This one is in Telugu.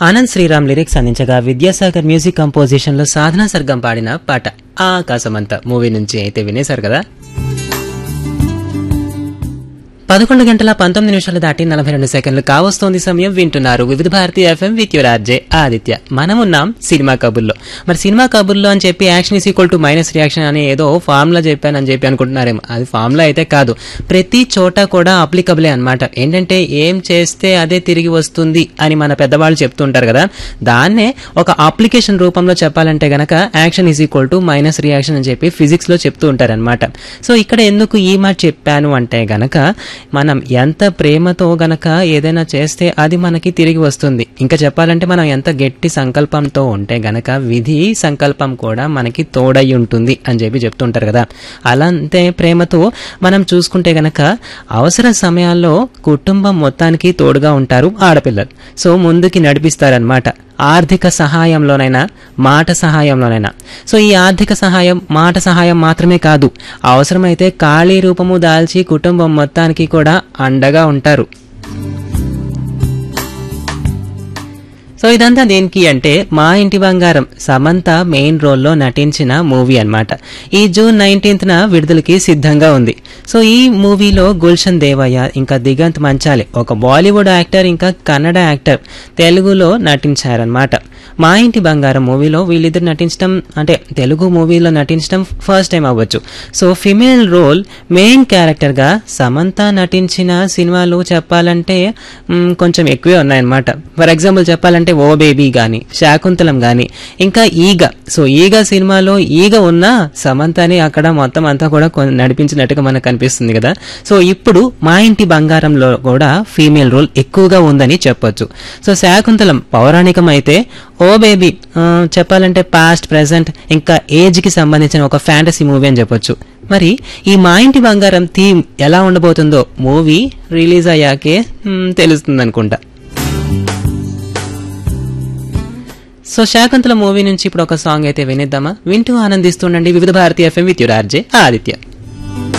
ఆనంద్ శ్రీరామ్ లిరిక్స్ అందించగా విద్యాసాగర్ మ్యూజిక్ కంపోజిషన్ లో సాధనా సర్గం పాడిన పాట ఆకాశమంత మూవీ నుంచి అయితే వినేశారు కదా పదకొండు గంటల పంతొమ్మిది నిమిషాలు దాటి నలభై రెండు సెకండ్లు కావస్తోంది సమయం వింటున్నారు Vividh Bharati FM with your RJ Aditya మనమున్నాం సినిమా కబుర్లో మరి సినిమా కబుర్లో అని చెప్పి action is equal to minus reaction అని ఏదో ఫార్ములా చెప్పానని చెప్పి అనుకుంటున్నారేమో అది ఫార్ములా అయితే కాదు ప్రతి చోట కూడా అప్లికబులే అన్నమాట ఏంటంటే ఏం చేస్తే అదే తిరిగి వస్తుంది అని మన పెద్దవాళ్ళు చెప్తుంటారు కదా దాన్నే ఒక అప్లికేషన్ రూపంలో చెప్పాలంటే గనక action is equal to minus reaction అని చెప్పి ఫిజిక్స్ లో చెప్తూ ఉంటారు అనమాట సో ఇక్కడ ఎందుకు ఈ మాట చెప్పాను అంటే గనక మనం ఎంత ప్రేమతో గనక ఏదైనా చేస్తే అది మనకి తిరిగి వస్తుంది ఇంకా చెప్పాలంటే మనం ఎంత గట్టి సంకల్పంతో ఉంటే గనక విధి సంకల్పం కూడా మనకి తోడై ఉంటుంది అని చెప్పి చెప్తుంటారు కదా అలాంతే ప్రేమతో మనం చూసుకుంటే గనక అవసర సమయాల్లో కుటుంబం మొత్తానికి తోడుగా ఉంటారు ఆడపిల్లలు సో ముందుకి నడిపిస్తారనమాట ఆర్థిక సహాయంలోనైనా మాట సహాయంలోనైనా సో ఈ ఆర్థిక సహాయం మాట సహాయం మాత్రమే కాదు అవసరమైతే ఖాళీ రూపము దాల్చి కుటుంబం మొత్తానికి కూడా అండగా ఉంటారు సో ఇదంతా దేనికి అంటే మా ఇంటి బంగారం సమంత మెయిన్ రోల్లో నటించిన మూవీ అన్నమాట ఈ జూన్ నైన్టీన్త్ న విడుదలకి సిద్ధంగా ఉంది సో ఈ మూవీలో గుల్షన్ దేవయ్య ఇంకా దిగంత్ మంచాలి ఒక బాలీవుడ్ యాక్టర్ ఇంకా కన్నడ యాక్టర్ తెలుగులో నటించారనమాట మా ఇంటి బంగారం మూవీలో వీళ్ళిద్దరు నటించడం అంటే తెలుగు మూవీలో నటించడం ఫస్ట్ టైం అవ్వచ్చు so female role main character గా సమంత నటించిన సినిమాలు చెప్పాలంటే మ్, కొంచెం ఎక్కువే ఉన్నాయన్నమాట ఫర్ ఎగ్జాంపుల్ చెప్పాలంటే ఓ బేబీ గాని శాకుంతలం గాని ఇంకా ఈగ సో ఈగ సినిమాలో ఈగ ఉన్న సమంతని అక్కడ మొత్తం అంతా కూడా కొ- నడిపించినట్టుగా మనకు కనిపిస్తుంది కదా సో ఇప్పుడు మా ఇంటి బంగారంలో కూడా ఫీమేల్ రోల్ ఎక్కువగా ఉందని చెప్పొచ్చు సో శాకుంతలం పౌరాణికం అయితే ఓ బేబీ ఆ, చెప్పాలంటే పాస్ట్ ప్రెసెంట్ ఇంకా ఏజ్ కి సంబంధించిన ఒక ఫ్యాంటసీ మూవీ అని చెప్పొచ్చు మరి ఈ మా ఇంటి బంగారం థీమ్ ఎలా ఉండబోతుందో మూవీ రిలీజ్ అయ్యాకే తెలుస్తుంది అనుకుంటా సో శాకుంతల మూవీ నుంచి ఇప్పుడు ఒక సాంగ్ అయితే వినిద్దామా వింటూ ఆనందిస్తుండండి Vividh Bharatiya FM with your RJ Aditya